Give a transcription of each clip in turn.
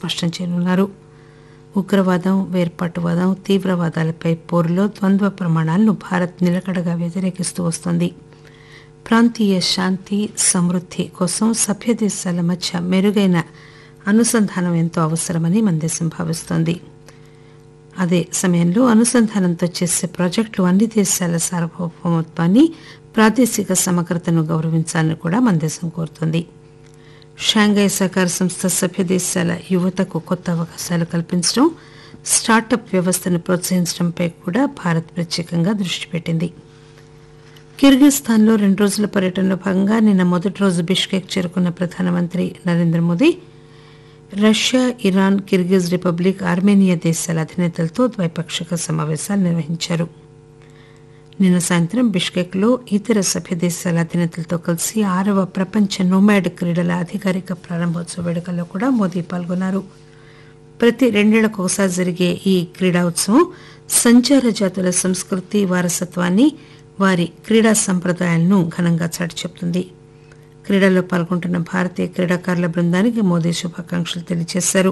స్పష్టం చేయనున్నారు ఉగ్రవాదం వేర్పాటువాదం తీవ్రవాదాలపై పోరులో ద్వంద్వ ప్రమాణాలను భారత్ నిలకడగా వ్యతిరేకిస్తూ వస్తోంది ప్రాంతీయ శాంతి సమృద్ధి కోసం సభ్య దేశాల మధ్య మెరుగైన అనుసంధానం ఎంతో అవసరమని మన దేశం భావిస్తోంది అదే సమయంలో అనుసంధానంతో చేసే ప్రాజెక్టులు అన్ని దేశాల సార్వభౌమత్వాన్ని ప్రాదేశిక సమగ్రతను గౌరవించాలని కూడా మన దేశం కోరుతోంది షాంఘై సహకార సంస్థ సభ్య దేశాల యువతకు కొత్త అవకాశాలు కల్పించడం స్టార్టప్ వ్యవస్థను ప్రోత్సహించడంపై కూడా భారత్ ప్రత్యేకంగా దృష్టి పెట్టింది కిర్గిస్థాన్లో రెండు రోజుల పర్యటనలో భాగంగా నిన్న మొదటి రోజు బిష్కెక్ చేరుకున్న ప్రధానమంత్రి Narendra Modi Russia Iran Kyrgyz Republic Armenia దేశాల అధినేతలతో ద్వైపాక్షిక సమావేశాలు నిర్వహించారు నిన్న సాయంత్రం బిష్కెక్లో ఇతర సభ్య దేశాల అధినేతలతో కలిసి ఆరవ ప్రపంచ నోమాడ్ క్రీడల అధికారిక ప్రారంభోత్సవ వేడుకల్లో కూడా మోదీ పాల్గొన్నారు ప్రతి రెండేళ్లకు ఒకసారి జరిగే ఈ క్రీడా ఉత్సవం సంచార జాతుల సంస్కృతి వారసత్వాన్ని వారి క్రీడా సంప్రదాయాలను ఘనంగా చాటి చెప్తుంది క్రీడల్లో పాల్గొంటున్న భారతీయ క్రీడాకారుల బృందానికి మోదీ శుభాకాంక్షలు తెలియజేశారు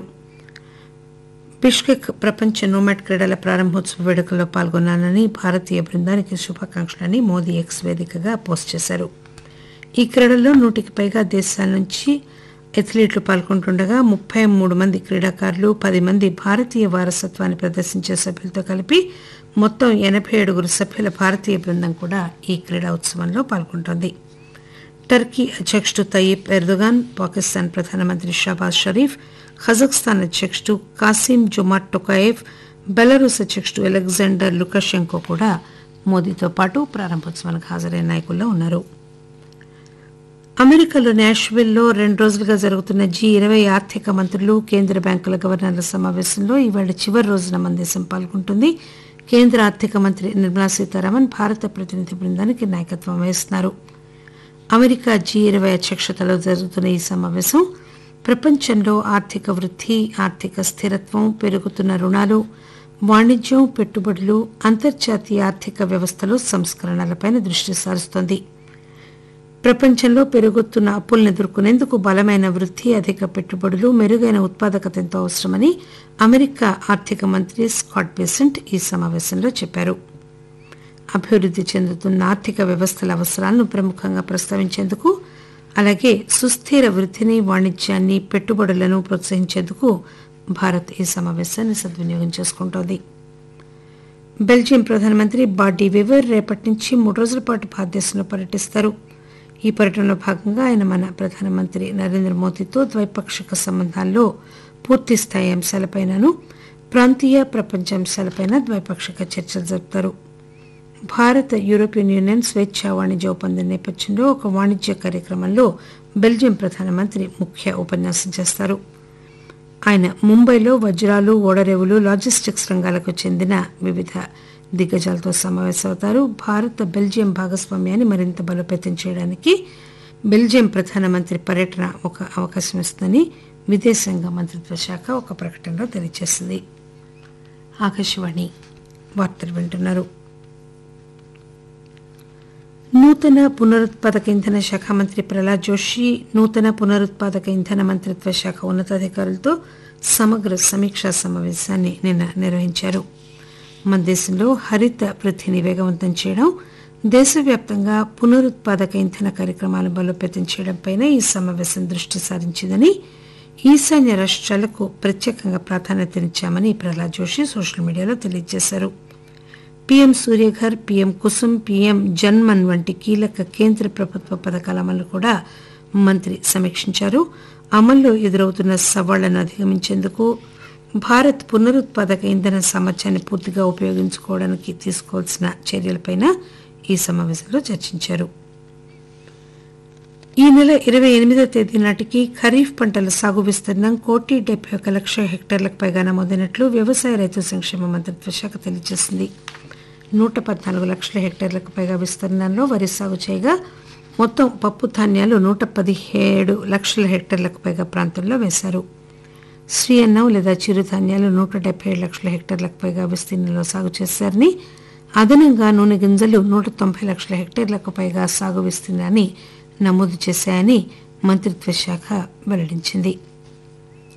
బిష్కెక్ ప్రపంచ నోమాట్ క్రీడల ప్రారంభోత్సవ వేడుకల్లో పాల్గొన్నానని భారతీయ బృందానికి శుభాకాంక్షలని మోదీ ఎక్స్ వేదికగా పోస్ట్ చేశారు ఈ క్రీడల్లో నూటికి పైగా దేశాల నుంచి అథ్లీట్లు పాల్గొంటుండగా ముప్పై మూడు మంది క్రీడాకారులు పది మంది భారతీయ వారసత్వాన్ని ప్రదర్శించే సభ్యులతో కలిపి మొత్తం ఎనభై ఏడుగురు సభ్యుల భారతీయ బృందం కూడా ఈ క్రీడా ఉత్సవంలో పాల్గొంటోంది టర్కీ అధ్యక్షుడు తయీప్ ఎర్దోగాన్ పాకిస్తాన్ ప్రధానమంత్రి షాబాజ్ షరీఫ్ కజాఖ్స్తాన్ అధ్యక్షుడు కాసిం జుమాట్ టొకాయేవ్ బెలరూస్ అధ్యక్షుడు అలెగ్జాండర్ లుకషెంకో కూడా మోదీతో పాటు ప్రారంభోత్సవానికి హాజరైన నాయకుల్లో ఉన్నారు అమెరికాలో నాష్విల్లో రెండు రోజులుగా జరుగుతున్న జీ ఇరవై ఆర్థిక మంత్రులు కేంద్ర బ్యాంకుల గవర్నర్ల సమావేశంలో ఇవాళ చివరి రోజున మన దేశం పాల్గొంటుంది కేంద్ర ఆర్థిక మంత్రి నిర్మలా సీతారామన్ భారత ప్రతినిధి బృందానికి నాయకత్వం వహిస్తున్నారు అమెరికా జీ ఇరవై అధ్యక్షతలో జరుగుతున్న ఈ సమావేశం ప్రపంచంలో ఆర్థిక వృద్ధి ఆర్థిక స్థిరత్వం పెరుగుతున్న రుణాలు వాణిజ్యం పెట్టుబడులు అంతర్జాతీయ ఆర్థిక వ్యవస్థలో సంస్కరణలపై దృష్టి సారిస్తోంది ప్రపంచంలో పెరుగుతున్న అప్పులను ఎదుర్కొనేందుకు బలమైన వృద్ధి అధిక పెట్టుబడులు మెరుగైన ఉత్పాదకత ఎంతో అవసరమని అమెరికా ఆర్థిక మంత్రి స్కాట్ బెసెంట్ ఈ సమావేశంలో చెప్పారు అభివృద్ధి చెందుతున్న ఆర్థిక వ్యవస్థల అవసరాలను ప్రముఖంగా ప్రస్తావించేందుకు అలాగే సుస్థిర వృద్ధిని వాణిజ్యాన్ని పెట్టుబడులను ప్రోత్సహించేందుకు భారత్ ఈ సమావేశాన్ని సద్వినియోగం చేసుకుంటోంది బెల్జియం ప్రధానమంత్రి బాడీ వివర్ రేపటి నుంచి మూడు రోజుల పాటు భారతదేశంలో పర్యటిస్తారు ఈ పర్యటనలో భాగంగా ఆయన మన ప్రధానమంత్రి నరేంద్ర మోదీతో ద్వైపాక్షిక సంబంధాల్లో పూర్తి స్థాయి అంశాలపైనను ప్రాంతీయ ప్రపంచ అంశాలపైన ద్వైపాక్షిక చర్చలు జరుపుతారు భారత యూరోపియన్ యూనియన్ స్వేచ్ఛా వాణిజ్య ఒప్పందం నేపథ్యంలో ఒక వాణిజ్య కార్యక్రమంలో బెల్జియం ప్రధానమంత్రి ముఖ్య ఉపన్యాసం చేస్తారు ఆయన ముంబైలో వజ్రాలు ఓడరేవులు లాజిస్టిక్స్ రంగాలకు చెందిన వివిధ దిగ్గజాలతో సమావేశమవుతారు భారత బెల్జియం భాగస్వామ్యాన్ని మరింత బలోపేతం చేయడానికి బెల్జియం ప్రధానమంత్రి పర్యటన ఒక అవకాశం ఇస్తుందని విదేశాంగ మంత్రిత్వ శాఖ ఒక ప్రకటనలో తెలియజేసింది ఆకాశవాణి వార్తలు వింటున్నారు నూతన పునరుత్పాదక ఇంధన శాఖ మంత్రి ప్రహ్లాద్ జోషి నూతన పునరుత్పాదక ఇంధన మంత్రిత్వ శాఖ ఉన్నతాధికారులతో సమగ్ర సమీక్షా సమావేశాన్ని నిన్న నిర్వహించారు మన దేశంలో హరిత వృద్ధిని వేగవంతం చేయడం దేశవ్యాప్తంగా పునరుత్పాదక ఇంధన కార్యక్రమాలను బలోపేతం చేయడంపై ఈ సమావేశం దృష్టి సారించిందని ఈశాన్య రాష్ట్రాలకు ప్రత్యేకంగా ప్రాధాన్యతనిచ్చామని ప్రహ్లాద్ జోషి సోషల్ మీడియాలో తెలియజేశారు PM Suryaghar PM Kusum PM Janman వంటి కీలక కేంద్ర ప్రభుత్వ పథకాల అమలు కూడా మంత్రి సమీక్షించారు అమల్లో ఎదురవుతున్న సవాళ్లను అధిగమించేందుకు భారత్ పునరుత్పాదక ఇంధన సామర్థ్యాన్ని పూర్తిగా ఉపయోగించుకోవడానికి తీసుకోవాల్సిన చర్యలపైన ఈ సమావేశంలో చర్చించారు ఈ నెల ఇరవై ఎనిమిదో తేదీ నాటికి ఖరీఫ్ పంటల సాగు విస్తీర్ణం కోటి డెబ్బై ఒక లక్ష హెక్టార్లకు పైగా నమోదైనట్లు వ్యవసాయ రైతు సంక్షేమ మంత్రిత్వ శాఖ తెలియజేసింది నూట పద్నాలుగు లక్షల హెక్టార్లకు పైగా విస్తీర్ణంలో వరి సాగు చేయగా మొత్తం పప్పు ధాన్యాలు నూట పదిహేడు లక్షల హెక్టార్లకు పైగా ప్రాంతంలో వేశారు శ్రీ అన్నం లేదా చిరుధాన్యాలు నూట డెబ్బై ఏడు లక్షల హెక్టార్లకు పైగా విస్తీర్ణంలో సాగు చేశారని అదనంగా నూనె గింజలు నూట తొంభై లక్షల హెక్టార్లకు పైగా సాగు విస్తీర్ణాన్ని నమోదు చేశాయని మంత్రిత్వ శాఖ వెల్లడించింది